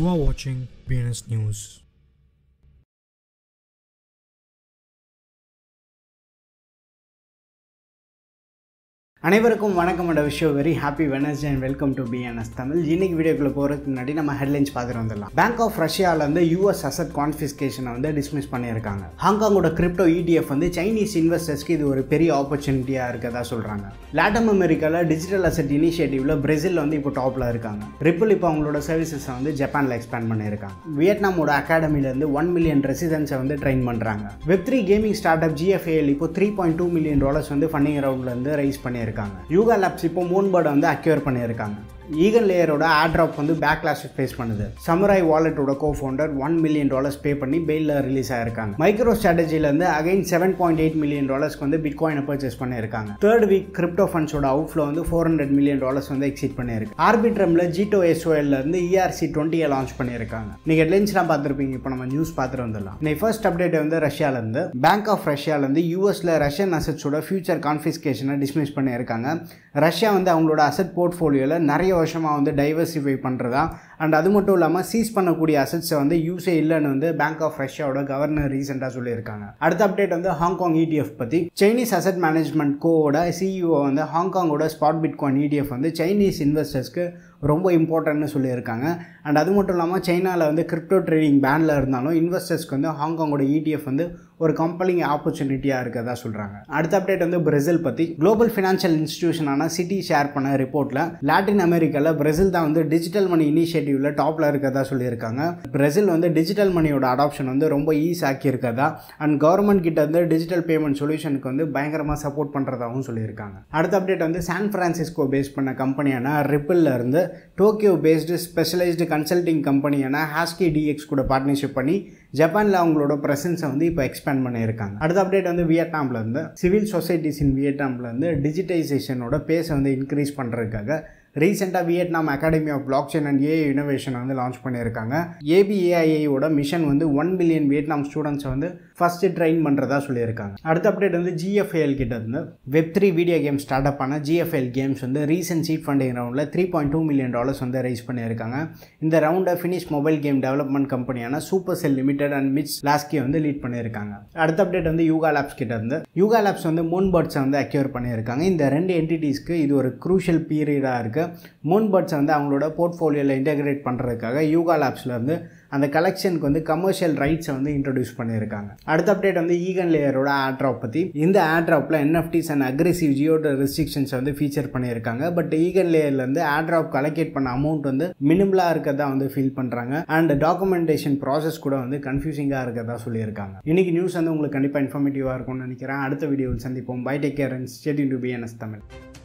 are watching BNS News. அனைவருக்கும் வணக்கம் and விஷயம் very happy Wednesday and welcome to BNS Tamil இன்னைக்கு வீடியோக்குள்ள போகிறதுக்கு முன்னாடி நம்ம ஹெட்லைன்ஸ் பார்த்துட்டு வந்துடலாம் பேங்க் ஆஃப் ரஷ்யாவில் வந்து யூஎஸ் அசட் கான்ஃபிஸ்கேஷனை வந்து டிஸ்மிஸ் பண்ணியிருக்காங்க ஹாங்காங்கோட கிரிப்டோ இடிஎஃப் வந்து சைனீஸ் இன்வெஸ்டர்ஸ்க்கு இது ஒரு பெரிய ஆப்பர்ச்சுனிட்டியாக இருக்கதா சொல்கிறாங்க லாட்டம் அமெரிக்காவில் டிஜிட்டல் அசட் இனிஷியேட்டிவ்ல பிரேசில் வந்து இப்போ டாப்பில் இருக்காங்க ரிப்பிள் இப்போ அவங்களோட சர்வீசஸை வந்து ஜப்பானில் எக்ஸ்பேண்ட் பண்ணியிருக்காங்க வியட்நாமோட அகாடமிலேருந்து ஒன் மில்லியன் ரெசிடென்ட்ஸை வந்து ட்ரெயின் பண்ணுறாங்க web three gaming startup GFAL இப்போ three point two million dollars வந்து ஃபண்டிங் ரவுண்ட்லேருந்து ரைஸ் பண்ணியிருக்காங்க யூகா லேப்ஸ் இப்போ மூன் பேர்டை வந்து அக்யூர் பண்ணியிருக்காங்க ஈகன் லேயரோட ஆட்ராப் வந்து பேக்லாஷ் ஃபேஸ் பண்ணுது சமுராய் வாலெட்டோட co founder one million dollars pay பண்ணி பெயிலில் ரிலீஸ் ஆயிருக்காங்க மைக்ரோ ஸ்ட்ராட்டஜிலேருந்து again seven point eight million டாலர்ஸ்க்கு வந்து பிட்காயினை பர்ச்சேஸ் பண்ணியிருக்காங்க தேர்ட் வீக் கிரிப்டோ ஃபண்ட்ஸோட அவுட்ஃப்ளோ வந்து ஃபோர் ஹண்ட்ரட் மில்லியன் டாலர்ஸ் வந்து எக்ஸிட் பண்ணியிருக்கு ஆர்பிட்ரமில் ஜிடோ எஸ்ஓஎல்லேருந்து இஆர்சி டுவெண்ட்டியை லான்ச் பண்ணியிருக்காங்க நீங்கள் ஹெட்லைன்ஸ்லாம் பார்த்துருப்பீங்க இப்போ நம்ம நியூஸ் பார்த்துட்டு வந்துடலாம் இன்னைக்கு ஃபர்ஸ்ட் அப்டேட் வந்து ரஷ்யாலேருந்து பேங்க் ஆஃப் ரஷ்யாலேருந்து யூஎஸில் ரஷ்யன் அசட்ஸோட ஃபியூச்சர் கான்ஃபிஸ்கேஷனை டிஸ்மிஸ் பண்ணியிருக்காங்க ரஷ்யா வந்து அவங்களோட அசட் போர்ட்ஃபோலியோவில் நிறைய வருஷமாக வந்து டைவர்சிஃபை பண்ணுறதா அண்ட் அது மட்டும் இல்லாமல் சீஸ் பண்ணக்கூடிய அசட்ஸை வந்து யூஸே இல்லைன்னு வந்து பேங்க் ஆஃப் ரஷ்யாவோட கவர்னர் ரீசெண்டாக சொல்லியிருக்காங்க அடுத்த அப்டேட் வந்து ஹாங்காங் இடிஎஃப் பற்றி சைனீஸ் அசட் மேனேஜ்மெண்ட் கோவோட சிஇஓ வந்து ஹாங்காங்கோட ஸ்பாட் பிட்காயின் இடிஎஃப் வந்து சைனீஸ் இன்வெஸ்டர்ஸ்க்கு ரொம்ப இம்பார்ட்டன்ட்னு சொல்லியிருக்காங்க அண்ட் அது மட்டும் இல்லாமல் சைனாவில் வந்து கிரிப்டோ ட்ரேடிங் பேனில் இருந்தாலும் இன்வெஸ்டர்ஸ்க்கு வந்து ஹாங்காங்கோட இடிஎஃப் வந்து ஒரு கம்பெனிங் ஆப்பர்ச்சுனிட்டியாக இருக்கிறதா சொல்கிறாங்க அடுத்த அப்டேட் வந்து பிரேசில் பற்றி குளோபல் ஃபினான்ஷியல் இன்ஸ்டியூஷனான சிட்டி ஷேர் பண்ண ரிப்போர்ட்டில் லாட்டின் அமெரிக்காவில் பிரேசில் தான் வந்து டிஜிட்டல் மணி இனிஷியேட்டிவில் டாப்பில் இருக்கிறதா சொல்லியிருக்காங்க பிரேசில் வந்து டிஜிட்டல் மணியோட அடாப்ஷன் வந்து ரொம்ப ஈஸ் ஆக்கி இருக்கிறதா அண்ட் கவர்மெண்ட் கிட்ட வந்து டிஜிட்டல் பேமெண்ட் சொல்யூஷனுக்கு வந்து பயங்கரமாக சப்போர்ட் பண்ணுறதாகவும் சொல்லியிருக்காங்க அடுத்த அப்டேட் வந்து சான் ஃப்ரான்சிஸ்கோ பேஸ் பண்ண கம்பெனியான ரிப்பிளில் இருந்து டோக்கியோ பேஸ்டு ஸ்பெஷலைஸ்டு கன்சல்டிங் கம்பெனியான ஹாஸ்கி டிஎக்ஸ் கூட பார்ட்னர்ஷிப் பண்ணி ஜப்பானில் அவங்களோட ப்ரெசன்ஸை வந்து இப்போ எக்ஸ்பேண்ட் பண்ணியிருக்காங்க அடுத்த அப்டேட் வந்து வியட்நாமில் இருந்து சிவில் சொசைட்டிஸ் இன் வியட்நாமில் இருந்து டிஜிட்டைசேஷனோட பேஸை வந்து இன்க்ரீஸ் பண்ணுறதுக்காக ரீசெண்டாக Vietnam academy of blockchain and AI இனோவேஷனை வந்து லான்ச் பண்ணியிருக்காங்க ஏபிஏஐயோட மிஷன் வந்து ஒன் பில்லியன் வியட்நாம் ஸ்டூடெண்ட்ஸை வந்து ஃபஸ்ட்டு ட்ரெயின் பண்ணுறதா சொல்லியிருக்காங்க அடுத்த அப்டேட் வந்து ஜிஎஃப்ஏஎல் கிட்ட இருந்து web three video game startup ஆன ஜிஎஃப்எல் கேம்ஸ் வந்து ரீசெண்ட் சீட் ஃபண்டிங் ரவுண்டில் three point two million dollars வந்து ரைஸ் பண்ணியிருக்காங்க இந்த ரவுண்டை ஃபினிஷ் மொபைல் கேம் டெவலப்மெண்ட் கம்பெனியான சூப்பர் செல் லிமிடெட் அண்ட் மிட்ஸ் லாஸ்கி வந்து லீட் பண்ணியிருக்காங்க அடுத்த அப்டேட் வந்து யூகா லேப்ஸ் கிட்ட இருந்து யூகா லேப்ஸ் வந்து மூன் பேர்ட்ஸை வந்து அக்யூர் பண்ணியிருக்காங்க இந்த ரெண்டு என்டிட்டிஸ்க்கு இது ஒரு க்ரூஷியல் பீரியடாக இருக்குது மூன் பேர்ட்ஸை வந்து அவங்களோட போர்ட்ஃபோலியோவில் இன்டெகிரேட் பண்ணுறதுக்காக யூகா லேப்ஸ்லேருந்து அந்த கலெக்ஷனுக்கு வந்து கமர்ஷியல் ரைட்ஸை வந்து இன்ட்ரடியூஸ் பண்ணியிருக்காங்க அடுத்த அப்டேட் வந்து ஈகன் லேயரோட ஆட்ராப் பற்றி இந்த ஆட்ராப்பில் என்எஃப்டிஸ் அண்ட் அக்ரெசிவ் ஜியோட ரெஸ்ட்ரிக்ஷன்ஸ் வந்து ஃபீச்சர் பண்ணியிருக்காங்க பட் ஈகன் லேயர்லேருந்து ஆட்ராப் கலெக்ட் பண்ண அமௌண்ட் வந்து மினிமலாக இருக்கிறதா வந்து ஃபீல் பண்ணுறாங்க அண்ட் டாக்குமெண்டேஷன் ப்ராசஸ் கூட வந்து கன்ஃபியூசிங்காக இருக்கிறதா சொல்லியிருக்காங்க இன்னைக்கு நியூஸ் வந்து உங்களுக்கு கண்டிப்பாக இன்ஃபர்மேட்டிவாக இருக்கும்னு நினைக்கிறேன் அடுத்த வீடியோவில் சந்திப்போம் bye take care and stay tuned to BNS Tamil